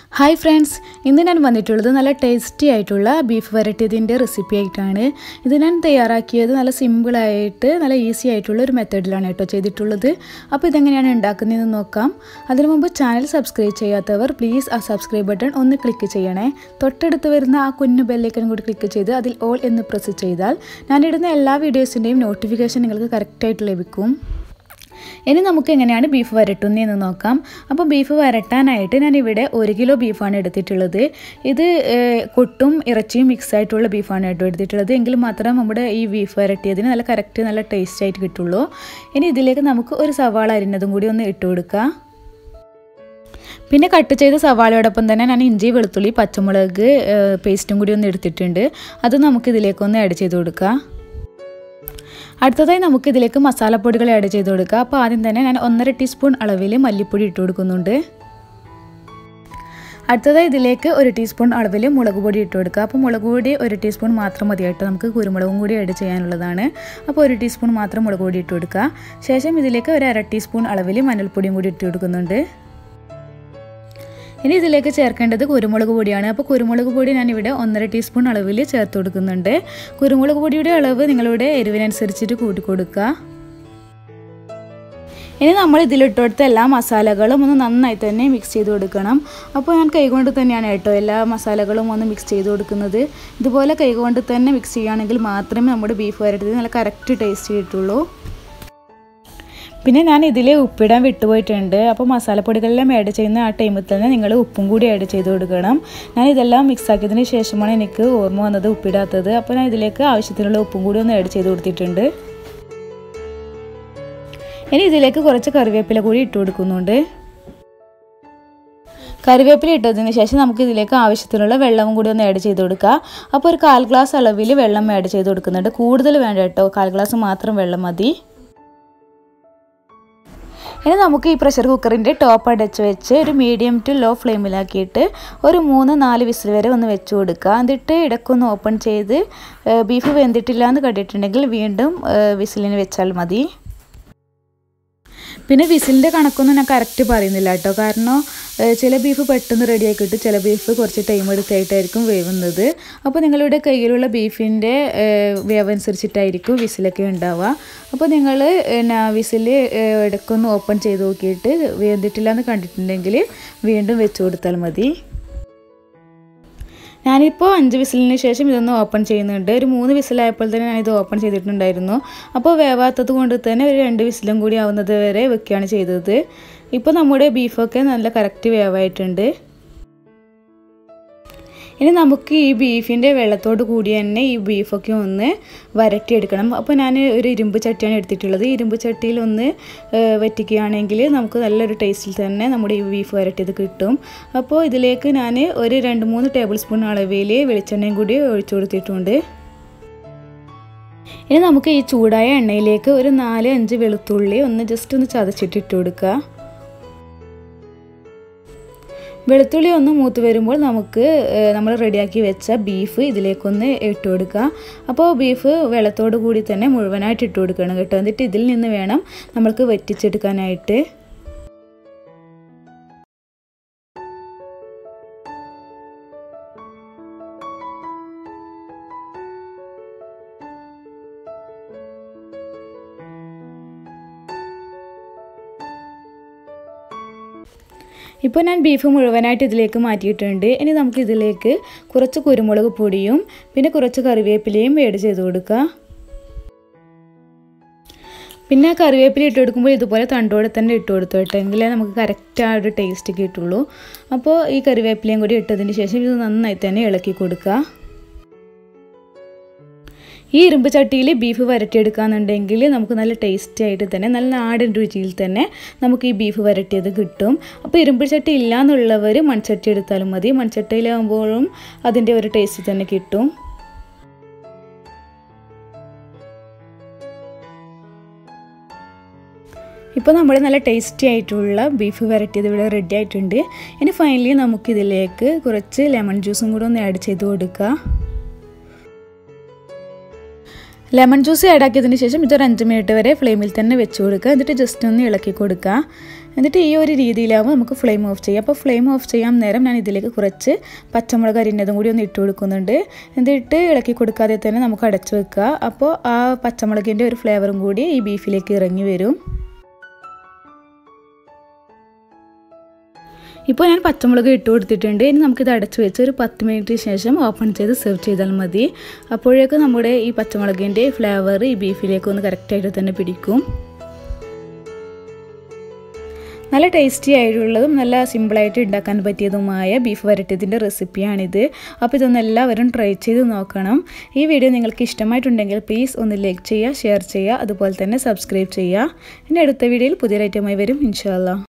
hi friends ഇന്ന് ഞാൻ വന്നിട്ടുള്ളത് നല്ല ടേസ്റ്റി ആയിട്ടുള്ള ബീഫ് വരട്ടിയതിൻ്റെ റെസിപ്പി ആയിട്ടാണ് ഇത് ഞാൻ തയ്യാറാക്കിയത് നല്ല സിമ്പിളായിട്ട് നല്ല ഈസി ആയിട്ടുള്ള ഒരു മെത്തേഡിലാണ് കേട്ടോ ചെയ്തിട്ടുള്ളത് അപ്പോൾ ഇതെങ്ങനെയാണ് ഉണ്ടാക്കുന്നതെന്ന് നോക്കാം അതിനു മുമ്പ് ചാനൽ സബ്സ്ക്രൈബ് ചെയ്യാത്തവർ പ്ലീസ് ആ സബ്സ്ക്രൈബ് ബട്ടൺ ഒന്ന് ക്ലിക്ക് ചെയ്യണേ തൊട്ടടുത്ത് വരുന്ന ആ കുഞ്ഞു ബെല്ലേക്കനും കൂടി ക്ലിക്ക് ചെയ്ത് അതിൽ ഓൾ എന്ന് പ്രസ് ചെയ്താൽ ഞാനിടുന്ന എല്ലാ വീഡിയോസിൻ്റെയും നോട്ടിഫിക്കേഷൻ നിങ്ങൾക്ക് കറക്റ്റായിട്ട് ലഭിക്കും ഇനി നമുക്ക് എങ്ങനെയാണ് ബീഫ് വരട്ടുന്നതെന്ന് നോക്കാം അപ്പോൾ ബീഫ് വരട്ടാനായിട്ട് ഞാനിവിടെ ഒരു കിലോ ബീഫാണ് എടുത്തിട്ടുള്ളത് ഇത് കൊട്ടും ഇറച്ചിയും മിക്സ് ആയിട്ടുള്ള ബീഫാണ് കേട്ടോ എടുത്തിട്ടുള്ളത് എങ്കിൽ മാത്രം നമ്മുടെ ഈ ബീഫ് വരട്ടിയതിന് നല്ല കറക്റ്റ് നല്ല ടേസ്റ്റ് ആയിട്ട് കിട്ടുള്ളൂ ഇനി ഇതിലേക്ക് നമുക്ക് ഒരു സവാള അരിഞ്ഞതും കൂടി ഒന്ന് ഇട്ട് കൊടുക്കാം പിന്നെ കട്ട് ചെയ്ത സവാളയോടൊപ്പം തന്നെ ഞാൻ ഇഞ്ചി വെളുത്തുള്ളി പച്ചമുളക് പേസ്റ്റും കൂടി ഒന്ന് എടുത്തിട്ടുണ്ട് അത് നമുക്ക് ഇതിലേക്കൊന്ന് ആഡ് ചെയ്ത് കൊടുക്കാം അടുത്തതായി നമുക്ക് ഇതിലേക്ക് മസാലപ്പൊടികൾ ആഡ് ചെയ്ത് കൊടുക്കുക അപ്പോൾ ആദ്യം തന്നെ ഞാൻ ഒന്നര ടീസ്പൂൺ അളവിൽ മല്ലിപ്പൊടി ഇട്ട് കൊടുക്കുന്നുണ്ട് അടുത്തതായി ഇതിലേക്ക് ഒരു ടീസ്പൂൺ അളവിൽ മുളക് പൊടി ഇട്ട് കൊടുക്കുക അപ്പോൾ മുളക് പൊടി ഒരു ടീസ്പൂൺ മാത്രം മതി കേട്ടോ നമുക്ക് കുരുമുളകും കൂടി ആഡ് ചെയ്യാനുള്ളതാണ് അപ്പോൾ ഒരു ടീസ്പൂൺ മാത്രം മുളക് പൊടി ഇട്ട് കൊടുക്കുക ശേഷം ഇതിലേക്ക് ഒരു അര ടീസ്പൂൺ അളവിൽ മഞ്ഞൾപ്പൊടിയും കൂടി ഇട്ട് കൊടുക്കുന്നുണ്ട് ഇനി ഇതിലേക്ക് ചേർക്കേണ്ടത് കുരുമുളക് പൊടിയാണ് അപ്പോൾ കുരുമുളക് പൊടി ഞാനിവിടെ ഒന്നര ടീസ്പൂൺ അളവിൽ ചേർത്ത് കൊടുക്കുന്നുണ്ട് കുരുമുളക് പൊടിയുടെ അളവ് നിങ്ങളുടെ എരിവിനനുസരിച്ചിട്ട് കൂട്ടി കൊടുക്കുക ഇനി നമ്മൾ ഇതിലിട്ട് കൊടുത്ത എല്ലാ മസാലകളും ഒന്ന് നന്നായി തന്നെ മിക്സ് ചെയ്ത് കൊടുക്കണം അപ്പോൾ ഞാൻ കൈകൊണ്ട് തന്നെയാണ് കേട്ടോ എല്ലാ മസാലകളും ഒന്ന് മിക്സ് ചെയ്ത് കൊടുക്കുന്നത് ഇതുപോലെ കൈകൊണ്ട് തന്നെ മിക്സ് ചെയ്യുകയാണെങ്കിൽ മാത്രമേ നമ്മുടെ ബീഫ് വരട്ടത് നല്ല കറക്റ്റ് ടേസ്റ്റ് കിട്ടുള്ളൂ പിന്നെ ഞാൻ ഇതിൽ ഉപ്പിടാൻ വിട്ടുപോയിട്ടുണ്ട് അപ്പോൾ മസാലപ്പൊടികളെല്ലാം ആഡ് ചെയ്യുന്ന ആ ടൈമിൽ തന്നെ നിങ്ങൾ ഉപ്പും കൂടി ആഡ് ചെയ്ത് കൊടുക്കണം ഞാൻ ഇതെല്ലാം മിക്സ് ആക്കിയതിന് ശേഷമാണ് എനിക്ക് ഓർമ്മ വന്നത് ഉപ്പിടാത്തത് അപ്പോൾ ഞാൻ ഇതിലേക്ക് ആവശ്യത്തിനുള്ള ഉപ്പും കൂടി ഒന്ന് ആഡ് ചെയ്ത് കൊടുത്തിട്ടുണ്ട് ഇനി ഇതിലേക്ക് കുറച്ച് കറിവേപ്പില കൂടി ഇട്ട് കൊടുക്കുന്നുണ്ട് കറിവേപ്പില ഇട്ടതിന് ശേഷം നമുക്ക് ഇതിലേക്ക് ആവശ്യത്തിനുള്ള വെള്ളവും കൂടി ഒന്ന് ആഡ് ചെയ്ത് കൊടുക്കുക അപ്പോൾ ഒരു കാൽ ഗ്ലാസ് അളവിൽ വെള്ളം ആഡ് ചെയ്ത് കൊടുക്കുന്നുണ്ട് കൂടുതൽ വേണ്ട കേട്ടോ കാൽ ഗ്ലാസ് മാത്രം വെള്ളം മതി ഇനി നമുക്ക് ഈ പ്രഷർ കുക്കറിൻ്റെ ടോപ്പ് അടച്ച് വെച്ച് ഒരു മീഡിയം ടു ലോ ഫ്ലെയിമിലാക്കിയിട്ട് ഒരു മൂന്ന് നാല് വിസിൽ വരെ ഒന്ന് വെച്ച് കൊടുക്കുക എന്നിട്ട് ഇടയ്ക്കൊന്ന് ഓപ്പൺ ചെയ്ത് ബീഫ് വെന്തിട്ടില്ല എന്ന് കണ്ടിട്ടുണ്ടെങ്കിൽ വീണ്ടും വിസിലിന് വെച്ചാൽ മതി പിന്നെ വിസിലിൻ്റെ കണക്കൊന്നും ഞാൻ കറക്റ്റ് പറയുന്നില്ല കേട്ടോ കാരണം ചില ബീഫ് പെട്ടെന്ന് റെഡി ആയി കിട്ടും ചില ബീഫ് കുറച്ച് ടൈം എടുത്തായിട്ടായിരിക്കും വേവുന്നത് അപ്പോൾ നിങ്ങളുടെ കയ്യിലുള്ള ബീഫിൻ്റെ വേവ് അനുസരിച്ചിട്ടായിരിക്കും വിസിലൊക്കെ ഉണ്ടാവുക അപ്പോൾ നിങ്ങൾ എന്നാ വിസിൽ ഇടയ്ക്കൊന്ന് ഓപ്പൺ ചെയ്ത് നോക്കിയിട്ട് വെന്തിട്ടില്ല എന്ന് കണ്ടിട്ടുണ്ടെങ്കിൽ വീണ്ടും വെച്ച് കൊടുത്താൽ മതി ഞാനിപ്പോൾ അഞ്ച് വിസിലിന് ശേഷം ഇതൊന്ന് ഓപ്പൺ ചെയ്യുന്നുണ്ട് ഒരു മൂന്ന് വിസിലായപ്പോൾ തന്നെ ഞാനിത് ഓപ്പൺ ചെയ്തിട്ടുണ്ടായിരുന്നു അപ്പോൾ വേവാത്തത് കൊണ്ട് തന്നെ ഒരു രണ്ട് വിസിലും കൂടി ആവുന്നത് വരെ വെക്കുകയാണ് ചെയ്തത് ഇപ്പോൾ നമ്മുടെ ബീഫൊക്കെ നല്ല കറക്റ്റ് വേവായിട്ടുണ്ട് ഇനി നമുക്ക് ഈ ബീഫിൻ്റെ വെള്ളത്തോട് കൂടി തന്നെ ഈ ബീഫൊക്കെ ഒന്ന് വരട്ടിയെടുക്കണം അപ്പോൾ ഞാൻ ഒരു ഇരുമ്പ് ചട്ടിയാണ് എടുത്തിട്ടുള്ളത് ഇരുമ്പ് ചട്ടിയിൽ ഒന്ന് വറ്റിക്കുകയാണെങ്കിൽ നമുക്ക് നല്ലൊരു ടേസ്റ്റിൽ തന്നെ നമ്മുടെ ഈ ബീഫ് വരട്ടിയത് കിട്ടും അപ്പോൾ ഇതിലേക്ക് ഞാൻ ഒരു രണ്ട് മൂന്ന് ടേബിൾ സ്പൂൺ അളവിൽ വെളിച്ചെണ്ണയും കൂടി ഒഴിച്ചു കൊടുത്തിട്ടുണ്ട് ഇനി നമുക്ക് ഈ ചൂടായ എണ്ണയിലേക്ക് ഒരു നാല് അഞ്ച് വെളുത്തുള്ളി ഒന്ന് ജസ്റ്റ് ഒന്ന് ചതച്ചിട്ടിട്ട് കൊടുക്കുക വെളുത്തുള്ളി ഒന്ന് മൂത്ത് വരുമ്പോൾ നമുക്ക് നമ്മൾ റെഡിയാക്കി വെച്ച ബീഫ് ഇതിലേക്കൊന്ന് ഇട്ട് കൊടുക്കുക അപ്പോൾ ബീഫ് വെള്ളത്തോട് കൂടി തന്നെ മുഴുവനായിട്ട് ഇട്ട് കൊടുക്കണം കേട്ടോ എന്നിട്ട് ഇതിൽ നിന്ന് വേണം നമ്മൾക്ക് വറ്റിച്ചെടുക്കാനായിട്ട് ഇപ്പോൾ ഞാൻ ബീഫ് മുഴുവനായിട്ട് ഇതിലേക്ക് മാറ്റിയിട്ടുണ്ട് ഇനി നമുക്ക് ഇതിലേക്ക് കുറച്ച് കുരുമുളക് പൊടിയും പിന്നെ കുറച്ച് കറിവേപ്പിലയും ആഡ് ചെയ്ത് കൊടുക്കുക പിന്നെ കറിവേപ്പില ഇട്ട് കൊടുക്കുമ്പോൾ ഇതുപോലെ തണ്ടോടെ തന്നെ ഇട്ട് കൊടുത്തു കേട്ടോ എങ്കിലേ നമുക്ക് കറക്റ്റ് ആ ഒരു ടേസ്റ്റ് കിട്ടുള്ളൂ അപ്പോൾ ഈ കറിവേപ്പിലയും കൂടി ഇട്ടതിന് ശേഷം ഇത് നന്നായി തന്നെ ഇളക്കി കൊടുക്കുക ഈ ഇരുമ്പ് ചട്ടിയിൽ ബീഫ് വരട്ടിയെടുക്കുകയെന്നുണ്ടെങ്കിൽ നമുക്ക് നല്ല ടേസ്റ്റി ആയിട്ട് തന്നെ നല്ല നാടൻ രുചിയിൽ തന്നെ നമുക്ക് ഈ ബീഫ് വരട്ടിയത് കിട്ടും അപ്പോൾ ഇരുമ്പ് ചട്ടി ഇല്ല എന്നുള്ളവർ മൺചട്ടി എടുത്താലും മതി മൺചട്ടിയിലാകുമ്പോഴും അതിൻ്റെ ഒരു ടേസ്റ്റ് തന്നെ കിട്ടും ഇപ്പോൾ നമ്മൾ നല്ല ടേസ്റ്റി ആയിട്ടുള്ള ബീഫ് വരട്ടിയത് ഇവിടെ റെഡി ആയിട്ടുണ്ട് ഇനി ഫൈനലി നമുക്കിതിലേക്ക് കുറച്ച് ലെമൺ ജ്യൂസും കൂടെ ഒന്ന് ആഡ് ചെയ്ത് കൊടുക്കുക ലെമൺ ജ്യൂസ് ആഡ് ആക്കിയതിന് ശേഷം ഇതൊരു അഞ്ച് മിനിറ്റ് വരെ ഫ്ലെയിമിൽ തന്നെ വെച്ച് കൊടുക്കുക എന്നിട്ട് ജസ്റ്റ് ഒന്ന് ഇളക്കി കൊടുക്കുക എന്നിട്ട് ഈ ഒരു രീതിയിലാകുമ്പോൾ നമുക്ക് ഫ്ലെയിം ഓഫ് ചെയ്യാം അപ്പോൾ ഫ്ലെയിം ഓഫ് ചെയ്യാൻ നേരം ഞാൻ ഇതിലേക്ക് കുറച്ച് പച്ചമുളക് അരിഞ്ഞതും കൂടി ഒന്ന് ഇട്ട് കൊടുക്കുന്നുണ്ട് എന്നിട്ട് ഇളക്കി കൊടുക്കാതെ തന്നെ നമുക്ക് അടച്ചു വെക്കുക അപ്പോൾ ആ പച്ചമുളകിൻ്റെ ഒരു ഫ്ലേവറും കൂടി ഈ ബീഫിലേക്ക് ഇറങ്ങി വരും ഇപ്പോൾ ഞാൻ പച്ചമുളക് ഇട്ട് കൊടുത്തിട്ടുണ്ട് ഇനി നമുക്കിത് അടച്ചു വെച്ച് ഒരു പത്ത് മിനിറ്റ് ശേഷം ഓപ്പൺ ചെയ്ത് സെർവ് ചെയ്താൽ മതി അപ്പോഴേക്കും നമ്മുടെ ഈ പച്ചമുളകിൻ്റെ ഫ്ലേവർ ഈ ബീഫിലേക്ക് ഒന്ന് കറക്റ്റായിട്ട് തന്നെ പിടിക്കും നല്ല ടേസ്റ്റി ആയിട്ടുള്ളതും നല്ല സിമ്പിളായിട്ട് ഉണ്ടാക്കാൻ പറ്റിയതുമായ ബീഫ് വരട്ടിയതിൻ്റെ റെസിപ്പിയാണിത് അപ്പോൾ ഇതൊന്ന് എല്ലാവരും ട്രൈ ചെയ്ത് നോക്കണം ഈ വീഡിയോ നിങ്ങൾക്ക് ഇഷ്ടമായിട്ടുണ്ടെങ്കിൽ പ്ലീസ് ഒന്ന് ലൈക്ക് ചെയ്യുക ഷെയർ ചെയ്യുക അതുപോലെ തന്നെ സബ്സ്ക്രൈബ് ചെയ്യുക ഇനി അടുത്ത വീഡിയോയിൽ പുതിയൊരു ഐറ്റമായി വരും ഇൻഷാല്ല